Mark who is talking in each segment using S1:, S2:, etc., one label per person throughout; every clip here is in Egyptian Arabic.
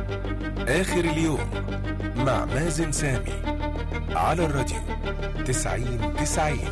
S1: آخر اليوم مع مازن سامي على الراديو تسعين تسعين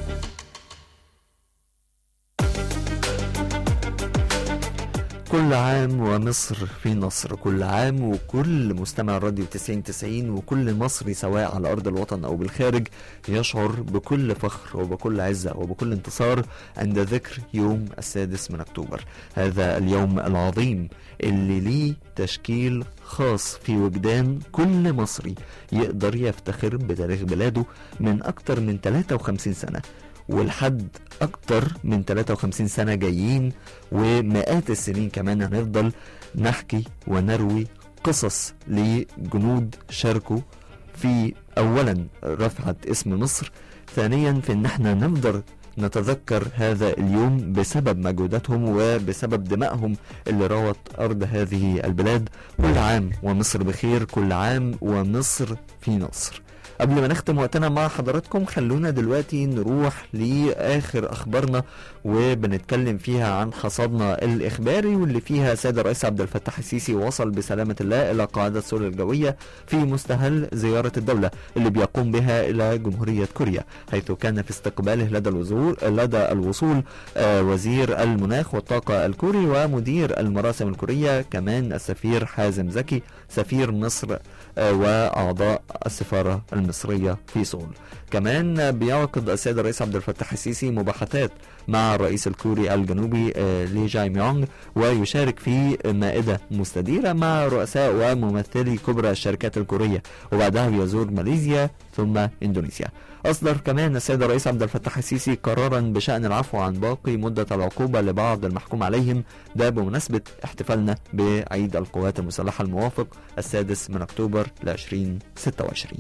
S2: كل عام ومصر في نصر كل عام وكل مستمع راديو 90 90 وكل مصري سواء على أرض الوطن أو بالخارج يشعر بكل فخر وبكل عزة وبكل انتصار عند ذكر يوم السادس من أكتوبر هذا اليوم العظيم اللي ليه تشكيل خاص في وجدان كل مصري يقدر يفتخر بتاريخ بلاده من أكتر من 53 سنة ولحد أكتر من 53 سنة جايين ومئات السنين كمان هنفضل نحكي ونروي قصص لجنود شاركوا في أولا رفعة اسم مصر ثانيا في ان احنا نقدر نتذكر هذا اليوم بسبب مجهوداتهم وبسبب دمائهم اللي روت أرض هذه البلاد كل عام ومصر بخير كل عام ومصر في نصر قبل ما نختم وقتنا مع حضراتكم خلونا دلوقتي نروح لآخر أخبارنا وبنتكلم فيها عن حصادنا الإخباري واللي فيها سيد الرئيس عبد الفتاح السيسي وصل بسلامة الله إلى قاعدة سول الجوية في مستهل زيارة الدولة اللي بيقوم بها إلى جمهورية كوريا حيث كان في استقباله لدى الوزور لدى الوصول آه، وزير المناخ والطاقة الكوري ومدير المراسم الكورية كمان السفير حازم زكي سفير مصر آه، وأعضاء السفارة المصرية في سول كمان بيعقد السيد الرئيس عبد الفتاح السيسي مباحثات مع الرئيس الكوري الجنوبي آه، لي جاي ميونغ ويشارك في مائدة مستديرة مع رؤساء وممثلي كبرى الشركات الكورية وبعدها بيزور ماليزيا ثم إندونيسيا أصدر كمان السيد الرئيس عبد الفتاح السيسي قرارا بشأن العفو عن باقي مدة العقوبة لبعض المحكوم عليهم ده بمناسبة احتفالنا بعيد القوات المسلحة الموافق السادس من أكتوبر ل 2026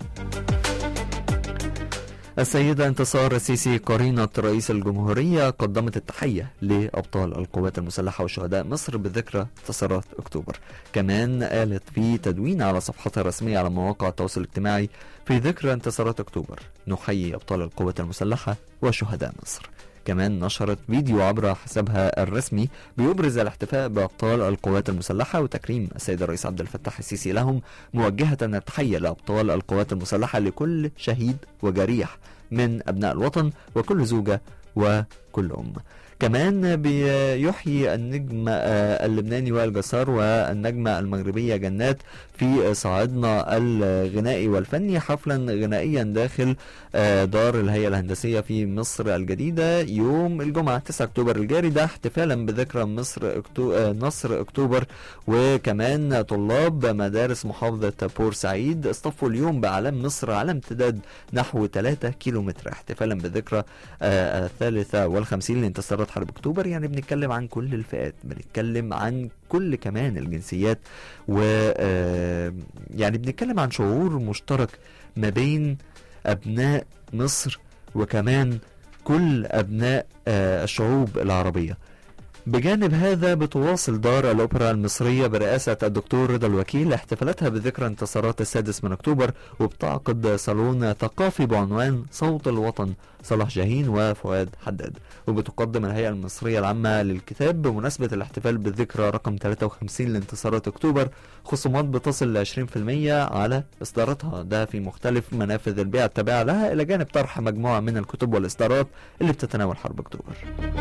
S2: السيدة انتصار السيسي قرينة رئيس الجمهورية قدمت التحية لأبطال القوات المسلحة وشهداء مصر بذكرى انتصارات أكتوبر كمان قالت في تدوين على صفحتها الرسمية على مواقع التواصل الاجتماعي في ذكرى انتصارات أكتوبر نحيي أبطال القوات المسلحة وشهداء مصر كمان نشرت فيديو عبر حسابها الرسمي بيبرز الاحتفاء بأبطال القوات المسلحة وتكريم السيد الرئيس عبد الفتاح السيسي لهم موجهة التحية لأبطال القوات المسلحة لكل شهيد وجريح من أبناء الوطن وكل زوجة وكل أم كمان بيحيي النجم آه، اللبناني وائل جسار والنجمة المغربية جنات في صاعدنا الغنائي والفني حفلا غنائيا داخل آه، دار الهيئة الهندسية في مصر الجديدة يوم الجمعة 9 أكتوبر الجاري ده احتفالا بذكرى مصر أكتو... آه، نصر أكتوبر وكمان طلاب مدارس محافظة بورسعيد اصطفوا اليوم بأعلام مصر على امتداد نحو 3 كيلومتر احتفالا بذكرى آه، الثالثة والخمسين لانتصارات حرب أكتوبر يعني بنتكلم عن كل الفئات بنتكلم عن كل كمان الجنسيات و آه، يعني بنتكلم عن شعور مشترك ما بين أبناء مصر وكمان كل أبناء آه، الشعوب العربية بجانب هذا بتواصل دار الأوبرا المصرية برئاسة الدكتور رضا الوكيل احتفالاتها بذكرى انتصارات السادس من أكتوبر وبتعقد صالون ثقافي بعنوان صوت الوطن صلاح جاهين وفؤاد حداد وبتقدم الهيئة المصرية العامة للكتاب بمناسبة الاحتفال بالذكرى رقم 53 لانتصارات أكتوبر خصومات بتصل ل 20% على إصداراتها ده في مختلف منافذ البيع التابعة لها إلى جانب طرح مجموعة من الكتب والإصدارات اللي بتتناول حرب أكتوبر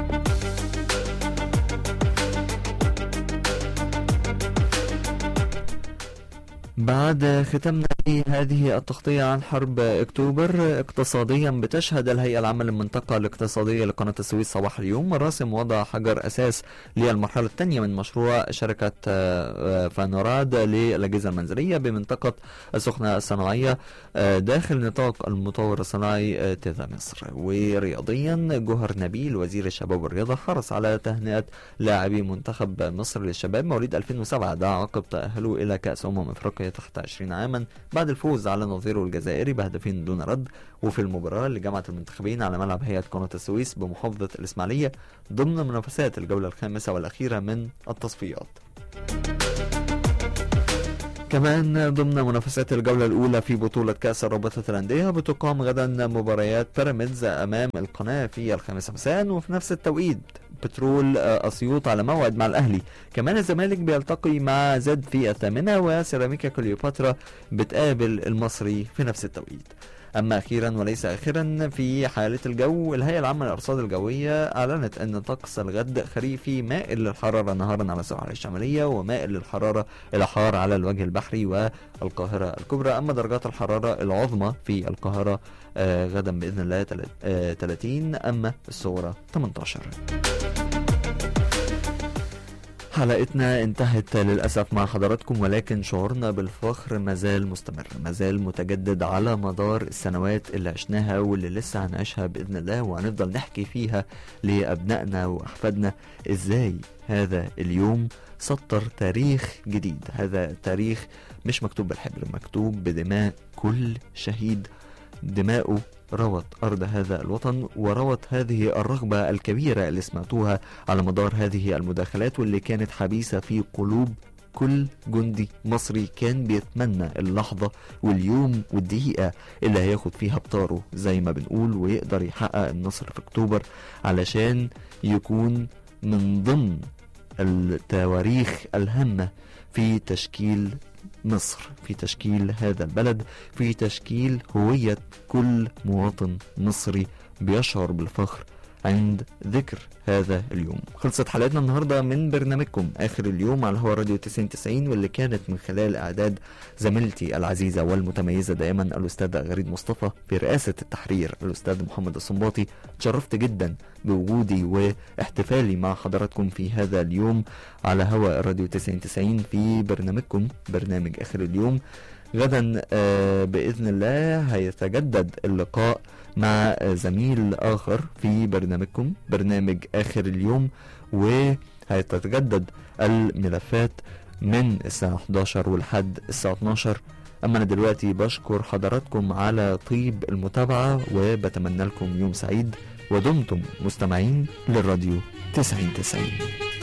S2: بعد ختمنا هذه التغطية عن حرب أكتوبر اقتصاديا بتشهد الهيئة العامة للمنطقة الاقتصادية لقناة السويس صباح اليوم مراسم وضع حجر أساس للمرحلة الثانية من مشروع شركة آه، فانوراد للأجهزة المنزلية بمنطقة السخنة الصناعية آه، داخل نطاق المطور الصناعي آه، تيزا مصر ورياضيا جوهر نبيل وزير الشباب والرياضة حرص على تهنئة لاعبي منتخب مصر للشباب مواليد 2007 ده عقب تأهله إلى كأس أمم أفريقيا تحت 20 عاما بعد الفوز على نظيره الجزائري بهدفين دون رد وفي المباراة اللي جمعت المنتخبين على ملعب هيئة قناة السويس بمحافظة الإسماعيلية ضمن منافسات الجولة الخامسة والأخيرة من التصفيات كمان ضمن منافسات الجولة الأولى في بطولة كأس رابطة الأندية بتقام غدا مباريات بيراميدز أمام القناة في الخامسة مساء وفي نفس التوقيت بترول آه، اسيوط على موعد مع الاهلي كمان الزمالك بيلتقي مع زد في الثامنه وسيراميكا كليوباترا بتقابل المصري في نفس التوقيت أما أخيرا وليس آخرا في حالة الجو الهيئة العامة للأرصاد الجوية أعلنت أن طقس الغد خريفي مائل للحرارة نهارا على السواحل الشمالية ومائل للحرارة إلى حار على الوجه البحري والقاهرة الكبرى أما درجات الحرارة العظمى في القاهرة آه غدا بإذن الله تلات- آه 30 أما الصغرى 18 حلقتنا انتهت للأسف مع حضراتكم ولكن شعورنا بالفخر مازال مستمر مازال متجدد على مدار السنوات اللي عشناها واللي لسه هنعيشها بإذن الله وهنفضل نحكي فيها لأبنائنا وأحفادنا إزاي هذا اليوم سطر تاريخ جديد هذا تاريخ مش مكتوب بالحبر مكتوب بدماء كل شهيد دماؤه روت أرض هذا الوطن وروت هذه الرغبة الكبيرة اللي سمعتوها على مدار هذه المداخلات واللي كانت حبيسة في قلوب كل جندي مصري كان بيتمنى اللحظة واليوم والدقيقة اللي هياخد فيها بطاره زي ما بنقول ويقدر يحقق النصر في أكتوبر علشان يكون من ضمن التواريخ الهامة في تشكيل مصر في تشكيل هذا البلد في تشكيل هوية كل مواطن مصري بيشعر بالفخر عند ذكر هذا اليوم خلصت حلقتنا النهاردة من برنامجكم آخر اليوم على هوا راديو 90 واللي كانت من خلال إعداد زميلتي العزيزة والمتميزة دائما الأستاذة غريب مصطفى في رئاسة التحرير الأستاذ محمد الصنباطي تشرفت جدا بوجودي واحتفالي مع حضراتكم في هذا اليوم على هوا راديو 90 في برنامجكم برنامج آخر اليوم غدا آه، بإذن الله هيتجدد اللقاء مع آه، زميل آخر في برنامجكم برنامج آخر اليوم وهيتجدد الملفات من الساعة 11 ولحد الساعة 12 أما أنا دلوقتي بشكر حضراتكم على طيب المتابعة وبتمنى لكم يوم سعيد ودمتم مستمعين للراديو 90 90